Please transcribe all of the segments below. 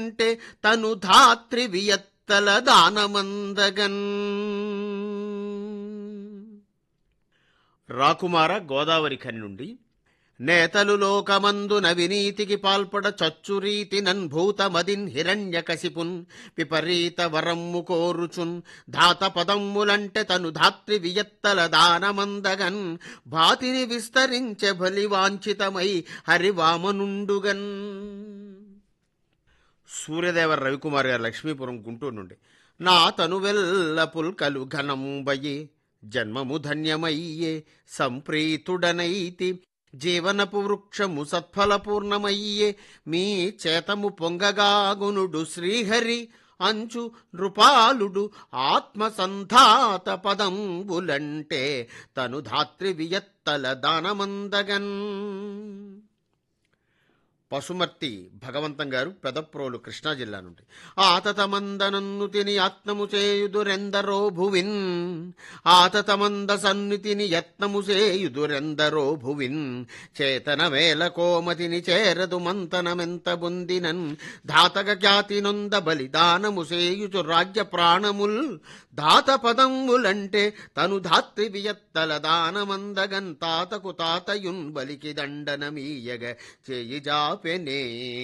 అంటే తను ధాత్రి వియత్తల దానమందగన్ రాకుమార గోదావరి ఖని నుండి నేతలు లోకమందున వినీతికి పాల్పడ చచ్చురీతి నన్భూతమదిన్ హిరణ్యకశిపున్ విపరీత వరమ్ము కోరుచున్ ధాత పదమ్ములంటే తను ధాత్రి వియత్తల దానమందగన్ భాతిని విస్తరించె బలివాంఛితమై హరివామనుండుగన్ సూర్యదేవ రవికుమార్ గారు లక్ష్మీపురం గుంటూరు నుండి నా తనువెల్ల పుల్కలు ఘనంబయే జన్మము ధన్యమయ్యే సంప్రీతుడనైతి జీవనపు వృక్షము సత్ఫలపూర్ణమయ్యే మీ చేతము పొంగగాగునుడు శ్రీహరి అంచు నృపాలుడు ఆత్మసంధాత పదంబులంటే తను ధాత్రి వియత్తల దానమందగన్ పశుమర్తి భగవంతం గారు పెదప్రోలు కృష్ణా జిల్లా నుండి ఆతతమందనన్ను తిని యత్నము చేయుదురెందరో భువిన్ ఆతతమంద సన్నితిని యత్నము చేయుదురెందరో భువిన్ చేతన వేల కోమతిని చేరదు మంతనమెంత బొందినన్ ధాతక ఖ్యాతి నొంద బలిదానము చేయుచు రాజ్య ప్రాణముల్ దాత పదములంటే తను ధాత్రి వియత్తల దానమందగన్ తాతకు తాతయున్ బలికి దండనమీయగ చేయి జాపెనే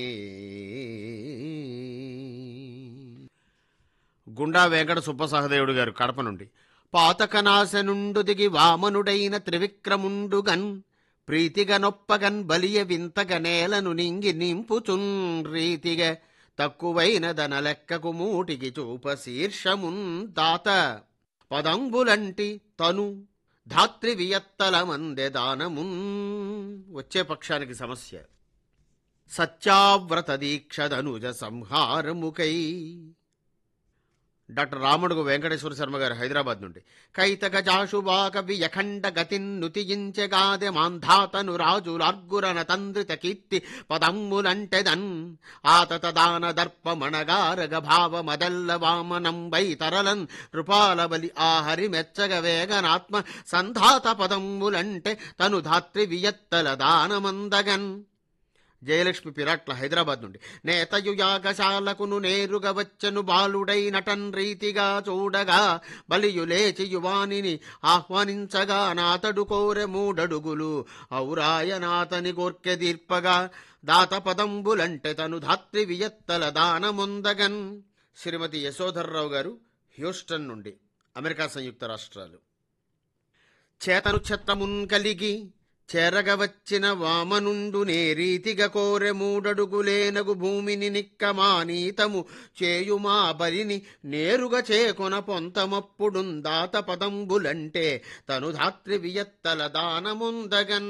గుండా వెంకట సుబ్బసహదేవుడు గారు కడప నుండి పాతకనాశనుండు దిగి వామనుడైన త్రివిక్రముండుగన్ ప్రీతిగా నొప్పగన్ బలియ వింతగ నేలను నింగి నింపుచున్ రీతిగా తక్కువైన దన లెక్కకు మూటికి చూప శీర్షమున్ దాత పదంబులంటి తను ధాత్రి వియత్తల మందె దానమున్ వచ్చే పక్షానికి సమస్య సత్యావ్రత దీక్షదనుజ సంహారముకై డాక్టర్ రాముడుగు వెంకటేశ్వర శర్మ గారు హైదరాబాద్ నుండి కైతక జాషువాక వియఖండ గతిన్ నుతియించెగాదె మాంధాతను రాజులార్గురన తంద్రిత కీర్తి పదమ్ములంటెదన్ ఆతత దాన దర్ప మణగారగ భావ మదల్ల వామనంబై తరలన్ నృపాల బలి ఆహరి మెచ్చగ వేగనాత్మ సంధాత పదమ్ములంటే తను ధాత్రి వియత్తల దానమందగన్ జయలక్ష్మి పిరాట్ల హైదరాబాద్ నుండి నేతయు యాగశాలకును నేరుగా వచ్చెను బాలుడై నటన్ రీతిగా చూడగా బలియు లేచి యువానిని ఆహ్వానించగా నాతడు కోరె మూడడుగులు ఔరాయనాతని గోర్కె దీర్పగా దాత పదంబులంటే తను ధాత్రి వియత్తల దానముందగన్ శ్రీమతి యశోధర్రావు గారు హ్యూస్టన్ నుండి అమెరికా సంయుక్త రాష్ట్రాలు చేతను ఛత్రమున్ కలిగి చెరగవచ్చిన వామనుండు నే రీతిగా కోరె మూడడుగులేనగు భూమిని నిక్కమానీతము చేయుమా బలిని నేరుగా చేకొన పొంతమప్పుడున్ దాత పదంబులంటే తను ధాత్రి వియత్తల దానముందగన్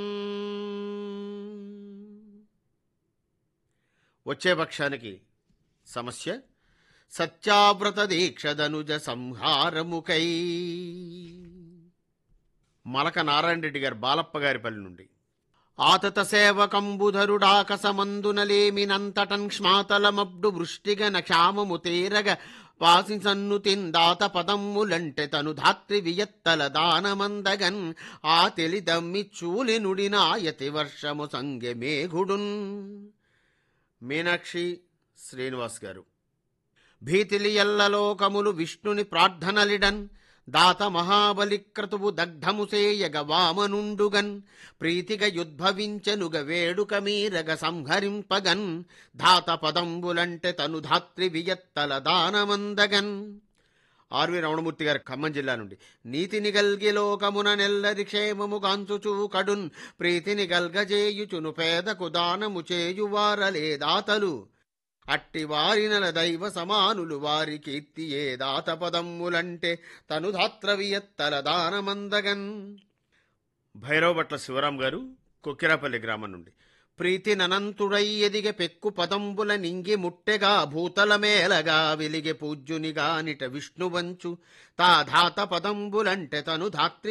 వచ్చే పక్షానికి సమస్య సత్యావ్రత దీక్షదనుజ సంహారముకై మలక నారాయణ రెడ్డి గారు బాలప్ప గారి పల్లి నుండి ఆతత సేవకంబుధరుడాకసమందునలేమినంతటన్ క్ష్మాతలమబ్డు వృష్టిగన క్షామము తేరగ వాసిసన్ను తిందాత పదమ్ములంటే తను ధాత్రి వియత్తల దానమందగన్ ఆ తెలిదమ్మి చూలి నుడినాయతి వర్షము సంగె మేఘుడున్ మీనాక్షి శ్రీనివాస్ గారు భీతిలి ఎల్లలోకములు విష్ణుని ప్రార్థనలిడన్ దాత మహాబలి క్రతువు దగ్ధము సేయగ వామనుండుగన్ ప్రీతిగ యుద్భవించెనుగ వేడుక మీరగ సంహరింపగన్ ధాత పదంబులంటే తను ధాత్రి వియత్తల దానమందగన్ ఆర్వి రమణమూర్తి గారు ఖమ్మం జిల్లా నుండి నీతిని గల్గి లోకమున నెల్లరి క్షేమము కాంచుచూ కడున్ ప్రీతిని గల్గజేయుచును పేదకు దానము చేయువారలే దాతలు అట్టి వారినల దైవ సమానులు వారి కీర్తి ఏ దాత పదమ్ములంటే తను ధాత్రవియత్తల దానమందగన్ భైరవభట్ల శివరాం గారు కొక్కిరాపల్లి గ్రామం నుండి ప్రీతిననంతుడై ఎదిగె పెక్కు పదంబుల నింగి ముట్టెగా భూతలమేలగా వెలిగె పూజ్యునిగా నిట విష్ణువంచు తా ధాత పదంబులంటే తను ధాత్రి